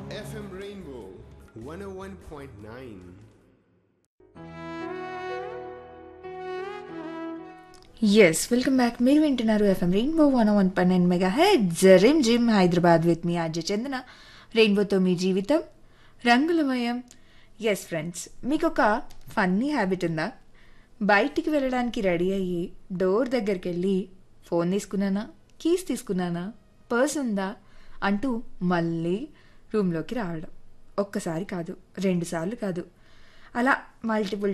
FM Rainbow 101.9. Yes welcome back మీరు వింటున్నారు FM Rainbow one one పన్ అండ్ మెగా హెడ్ జరీం జిమ్ హైదరాబాద్ విత్ మీ ఆర్జే చందన రెయిన్బోతో మీ జీవితం రంగులమయం ఎస్ ఫ్రెండ్స్ మీకు ఒక ఫన్నీ హ్యాబిట్ ఉందా బయటికి వెళ్ళడానికి రెడీ అయ్యి డోర్ దగ్గరికి వెళ్ళి ఫోన్ తీసుకున్నానా కీస్ తీసుకున్నానా పర్స్ ఉందా అంటూ మళ్ళీ రూమ్లోకి రావడం ఒక్కసారి కాదు రెండు సార్లు కాదు అలా మల్టిపుల్